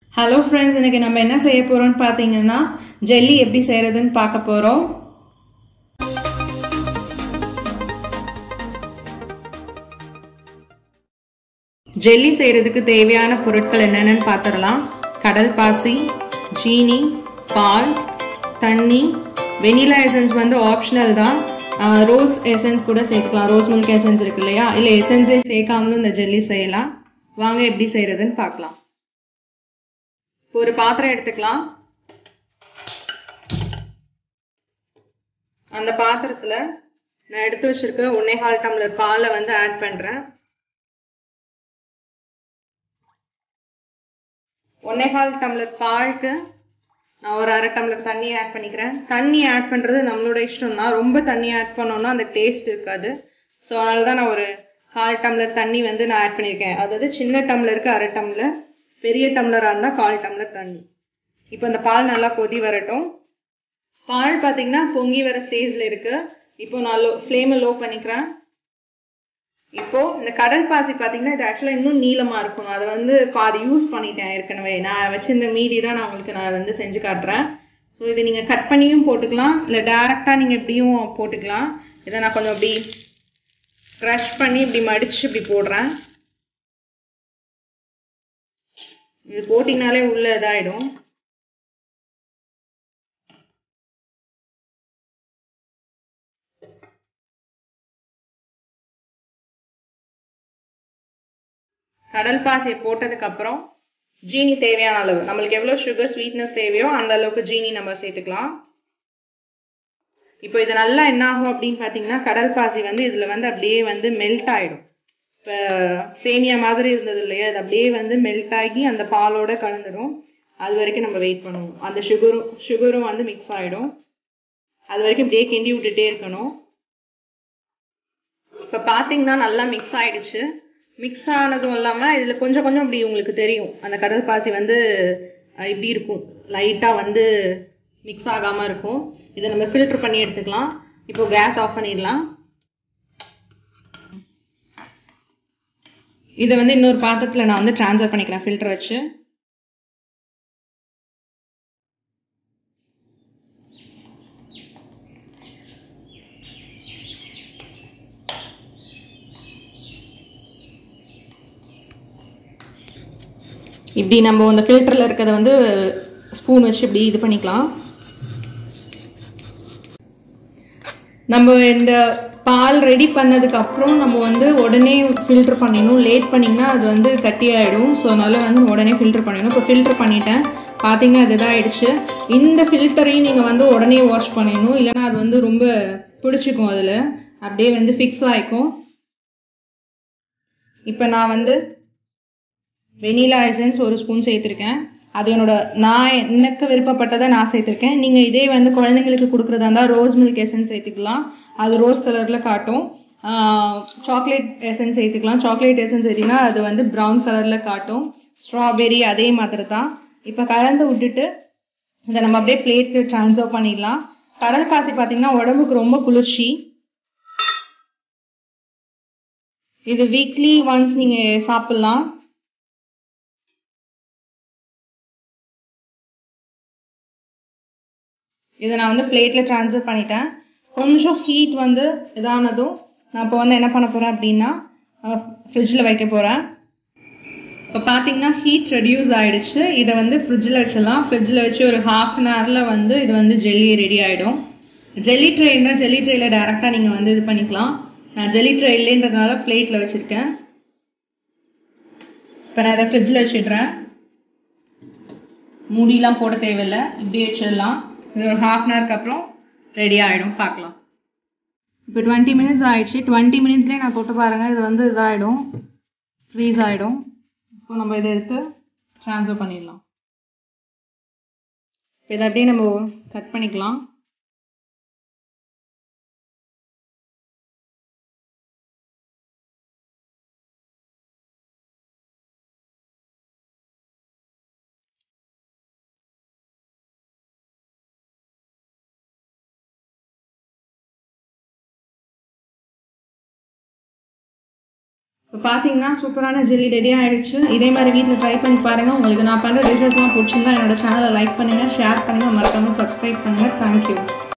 hello friends இன்னைக்கு நம்ம என்ன செய்ய போகிறோம்னு பார்த்தீங்கன்னா ஜெல்லி எப்படி செய்கிறதுன்னு பார்க்க போகிறோம் ஜெல்லி செய்கிறதுக்கு தேவையான பொருட்கள் என்னென்னு பார்த்துடலாம் கடல் பாசி ஜீனி பால் தண்ணி வெனிலா எசன்ஸ் வந்து ஆப்ஷனல் தான் ரோஸ் எசன்ஸ் கூட சேர்த்துக்கலாம் ரோஸ் மில்க் எசன்ஸ் இருக்கு இல்லையா இல்லை எசன்ஸே சேர்க்காமலும் இந்த ஜெல்லி செய்யலாம் வாங்க எப்படி செய்கிறதுன்னு பார்க்கலாம் இப்போ ஒரு பாத்திரம் எடுத்துக்கலாம் அந்த பாத்திரத்தில் நான் எடுத்து வச்சிருக்க ஒன்னே கால் டம்ளர் பாலை வந்து ஆட் பண்ணுறேன் ஒன்னே கால் டம்ளர் பாலுக்கு நான் ஒரு அரை டம்ளர் தண்ணி ஆட் பண்ணிக்கிறேன் தண்ணி ஆட் பண்ணுறது நம்மளோட இஷ்டம் தான் ரொம்ப தண்ணி ஆட் பண்ணோம்னா அந்த டேஸ்ட் இருக்காது ஸோ அதனால தான் நான் ஒரு கால் டம்ளர் தண்ணி வந்து நான் ஆட் பண்ணியிருக்கேன் அதாவது சின்ன டம்ளருக்கு அரை டம்ளர் பெரிய டம்ளராக இருந்தால் கால் டம்ளர் தண்ணி இப்போ இந்த பால் நல்லா கொதி வரட்டும் பால் பார்த்தீங்கன்னா பொங்கி வர ஸ்டேஜில் இருக்குது இப்போ நான் லோ ஃப்ளேமை லோ பண்ணிக்கிறேன் இப்போ இந்த கடல் பாசி பார்த்தீங்கன்னா இது ஆக்சுவலாக இன்னும் நீளமாக இருக்கும் அதை வந்து பாதி யூஸ் பண்ணிட்டேன் ஏற்கனவே நான் வச்சிருந்த மீதி தான் நான் உங்களுக்கு நான் வந்து செஞ்சு காட்டுறேன் ஸோ இதை நீங்கள் கட் பண்ணியும் போட்டுக்கலாம் இல்லை டேரெக்டாக நீங்கள் எப்படியும் போட்டுக்கலாம் இதை நான் கொஞ்சம் அப்படி க்ரஷ் பண்ணி இப்படி மடித்து இப்படி போடுறேன் இது போட்டிங்கனாலே உள்ள இதாயிடும் கடல் பாசியை போட்டதுக்கு அப்புறம் ஜீனி தேவையான அளவு நம்மளுக்கு எவ்வளோ சுகர் ஸ்வீட்னஸ் தேவையோ அந்த அளவுக்கு ஜீனி நம்ம சேர்த்துக்கலாம் இப்போ இது நல்லா என்ன ஆகும் அப்படின்னு பார்த்தீங்கன்னா கடல் பாசி வந்து இதில் வந்து அப்படியே வந்து மெல்ட் ஆகிடும் இப்போ சேமியா மாதிரி இருந்தது இல்லையா அது அப்படியே வந்து மெல்ட் ஆகி அந்த பாலோட கலந்துடும் அது வரைக்கும் நம்ம வெயிட் பண்ணுவோம் அந்த சுகரும் சுகரும் வந்து மிக்ஸ் ஆகிடும் அது வரைக்கும் இப்படியே கிண்டி விட்டுட்டே இருக்கணும் இப்போ பார்த்தீங்கன்னா நல்லா மிக்ஸ் ஆகிடுச்சு மிக்ஸ் ஆனதும் இல்லாமல் இதில் கொஞ்சம் கொஞ்சம் இப்படி உங்களுக்கு தெரியும் அந்த கடல் பாசி வந்து இப்படி இருக்கும் லைட்டாக வந்து மிக்ஸ் ஆகாமல் இருக்கும் இதை நம்ம ஃபில்டர் பண்ணி எடுத்துக்கலாம் இப்போ கேஸ் ஆஃப் பண்ணிடலாம் இதை வந்து இன்னொரு பாத்திரத்தில் நான் வந்து ட்ரான்ஸ்ஃபர் பண்ணிக்கிறேன் ஃபில்டர் வச்சு இப்படி நம்ம அந்த ஃபில்டரில் இருக்கிறத வந்து ஸ்பூன் வச்சு இப்படி இது பண்ணிக்கலாம் நம்ம இந்த பால் ரெடி பண்ணதுக்கு அப்புறம் நம்ம வந்து உடனே ஃபில்டர் பண்ணிடணும் லேட் பண்ணிங்கன்னா அது வந்து கட்டி ஆகிடும் ஸோ அதனால் வந்து உடனே ஃபில்டர் பண்ணிடணும் இப்போ ஃபில்டர் பண்ணிட்டேன் பார்த்தீங்கன்னா அது இதாகிடுச்சு இந்த ஃபில்டரையும் நீங்கள் வந்து உடனே வாஷ் பண்ணிடணும் இல்லைனா அது வந்து ரொம்ப பிடிச்சிக்கும் அதில் அப்படியே வந்து ஃபிக்ஸ் ஆகிக்கும் இப்போ நான் வந்து வெனிலா எசன்ஸ் ஒரு ஸ்பூன் சேர்த்துருக்கேன் அது என்னோட நான் எனக்கு விருப்பப்பட்டதை நான் சேர்த்துருக்கேன் நீங்கள் இதே வந்து குழந்தைங்களுக்கு கொடுக்குறதா இருந்தால் ரோஸ் மில்க் எசன்ஸ் சேர்த்துக்கலாம் அது ரோஸ் கலரில் காட்டும் சாக்லேட் எசன்ஸ் சேர்த்துக்கலாம் சாக்லேட் எசன்ஸ் சேர்த்திங்கன்னா அது வந்து ப்ரௌன் கலரில் காட்டும் ஸ்ட்ராபெரி அதே மாதிரி தான் இப்போ கலந்து விட்டுட்டு இதை நம்ம அப்படியே பிளேட்க்கு ட்ரான்ஸ்ஃபர் பண்ணிடலாம் கடல் பாசி பார்த்தீங்கன்னா உடம்புக்கு ரொம்ப குளிர்ச்சி இது வீக்லி ஒன்ஸ் நீங்கள் சாப்பிட்லாம் இதை நான் வந்து பிளேட்டில் ட்ரான்ஸ்ஃபர் பண்ணிட்டேன் கொஞ்சம் ஹீட் வந்து இதானதும் நான் இப்போ வந்து என்ன பண்ண போகிறேன் அப்படின்னா ஃப்ரிட்ஜில் வைக்க போகிறேன் இப்போ பார்த்தீங்கன்னா ஹீட் ரெடியூஸ் ஆகிடுச்சு இதை வந்து ஃப்ரிட்ஜில் வச்சிடலாம் ஃப்ரிட்ஜில் வச்சு ஒரு ஹாஃப் அன் ஹவரில் வந்து இது வந்து ஜெல்லி ரெடி ஆகிடும் ஜெல்லி ட்ரே இருந்தால் ஜெல்லி ட்ரேயில் டேரெக்டாக நீங்கள் வந்து இது பண்ணிக்கலாம் நான் ஜெல்லி ட்ரே இல்லைன்றதுனால பிளேட்டில் வச்சுருக்கேன் இப்போ நான் இதை ஃப்ரிட்ஜில் வச்சிடுறேன் மூடிலாம் போட தேவையில்லை இப்படி வச்சிடலாம் இது ஒரு ஹாஃப் அன் ஹவருக்கு அப்புறம் ரெடி ஆகிடும் பார்க்கலாம் இப்போ டுவெண்ட்டி மினிட்ஸ் ஆகிடுச்சு டுவெண்ட்டி மினிட்ஸ்லேயே நான் தொட்டு பாருங்கள் இது வந்து இதாகிடும் ஃப்ரீஸ் ஆகிடும் இப்போ நம்ம இதை எடுத்து ட்ரான்ஸ்ஃபர் பண்ணிடலாம் இதை அப்படியே நம்ம கட் பண்ணிக்கலாம் இப்போ பார்த்தீங்கன்னா சூப்பரான ஜெல்லி ரெடி ஆயிடுச்சு இதே மாதிரி வீட்டில் ட்ரை பண்ணி பாருங்கள் உங்களுக்கு நான் பண்ணுற டிஷ்ஷஸ்லாம் பிடிச்சிருந்தா என்னோட சேனலை லைக் பண்ணுங்கள் ஷேர் பண்ணுங்கள் மறக்காமல் சப்ஸ்கிரைப் பண்ணுங்கள் தேங்க்யூ